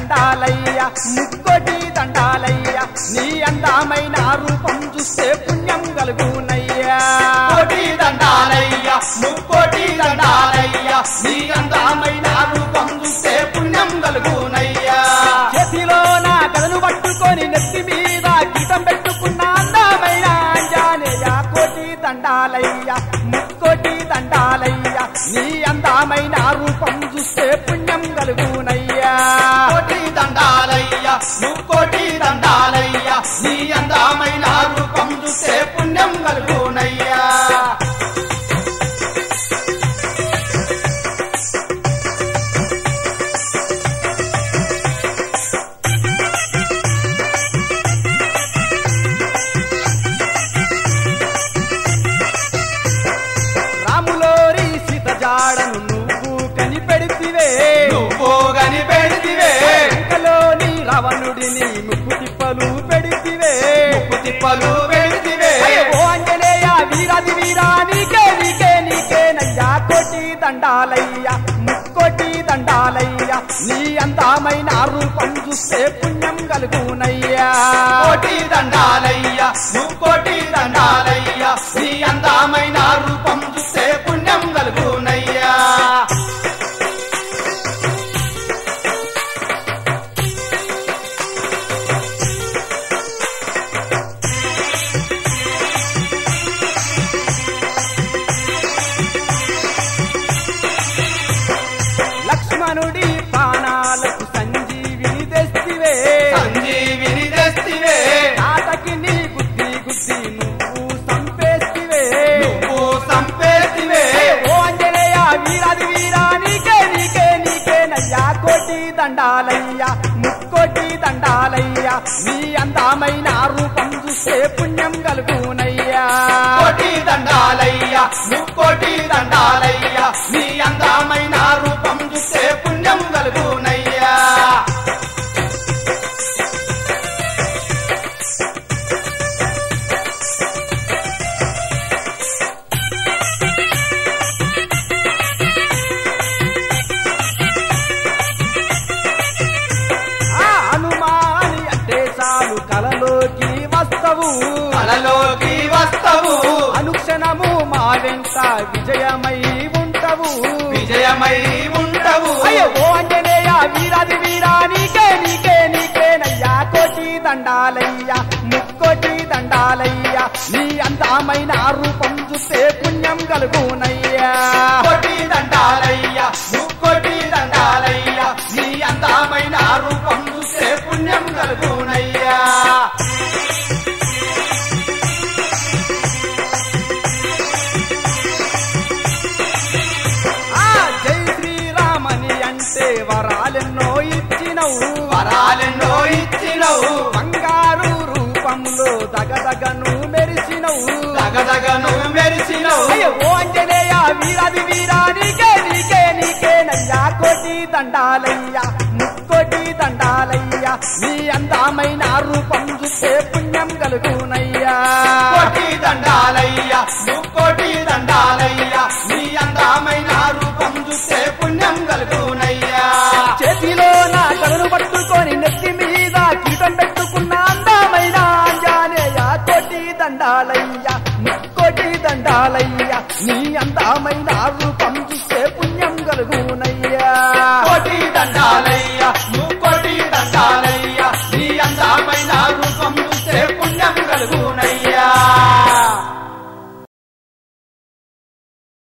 దండాలయ్య ముక్కోటి దండాలయ్య నీ అందమైన రూపం చూస్తే పుణ్యం కలుగునయ్యా కోటి దండాలయ్య ముక్కోటి దండాలయ్య నీ అందమైన రూపం చూస్తే పుణ్యం కలుగునయ్యా చేతిలో నా కథను పట్టుకొని నెత్తి మీద గీతం పెట్టుకున్న అందమైన ఆంజనేయ కోటి దండాలయ్య ముక్కోటి దండాలయ్య నీ అందమైన రూపం చూస్తే పుణ్యం కలుగునయ్యా కోటి దండాలయ్య ముక్కోటి దండాలయ్య నీ అందమైన రూపం చూస్తే పుణ్యం కలుగునయ్యా రాములోరి సీత జాడను నువ్వు కనిపెడితివే నువ్వు గని పెడితివే లంకలోని రావణుడిని ముప్పు తిప్పలు పెడితివే ముప్పు తిప్పలు పెడితివే ఓ అంజనేయ వీరాది వీరా నీకే నీకే నీకే నయ్యా కోటి దండాలయ్య ముక్కోటి దండాలయ్య నీ అందమైన రూపం చూస్తే పుణ్యం కలుగునయ్యా కోటి దండాలయ్య ముక్కోటి దండాలయ్య నీ అందమైన రూపం చూస్తే పుణ్యం కలుగునయ్యా లక్ష్మణుడి ప్రాణాలకు సంజీవిని తెస్తివే సంజీవిని తెస్తివే తాతకి నీ గుద్ది గుద్ది నువ్వు సంపేస్తివే నువ్వు సంపేతివే ఓ అంజనేయ వీరాది వీరా నీకే నీకే నీకే నయ్యా కోటి దండాలయ్య ముక్కోటి దండాలయ్య నీ అందమైన రూపం చూస్తే పుణ్యం కలుగునయ్యా కోటి దండాలయ్య ముక్కోటి దండాలయ్య నీ అందమైన రూపం చూస్తే పుణ్యం కలుగునయ్యా ఆ హనుమాని అంటే చాలు కలలోకి వస్తవు కలలోకి వస్తవు అనుక్షణము మా వెంట విజయమై ఉంటవు విజయమై ఉండవు అయ్యో ఓ అంజనేయ వీరాది వీరా నీకే నీకే నీకే నయ్యా కోటి దండాలయ్య ముక్కోటి దండాలయ్య నీ అందమైన రూపం చూస్తే పుణ్యం కలుగునయ్యా కోటి దండాలయ్య ముక్కోటి దండాలయ్య నీ అందమైన రూపం చూస్తే పుణ్యం కలుగునయ్యా ఆ జై శ్రీరామని అంటే వరాలెన్నో ఇచ్చినవు వరాలెన్నో ఇచ్చినవు బంగారు రూపంలో దగదగను మెరిసినవు దగదగను మెరిసినవు అయ్యో ఓ అంజనేయ వీరాది వీరా నీకే నీకే నీకే నయ్యా కోటి దండాలయ్య ముక్కోటి దండాలయ్య నీ అందమైన రూపం చూస్తే పుణ్యం కలుగునయ్యా కోటి దండాలయ్య ముక్కోటి దండాలయ్య నీ అందమైన రూపం చూస్తే పుణ్యం కలుగునయ్యా చేతిలో నా కలను పట్టుకొని నెత్తి మీద కీటం పెట్టుకున్న అందమైన ఆంజనేయ కోటి దండాలయ్య ముక్కోటి దండాలయ్య నీ అందమైన రూపం చూస్తే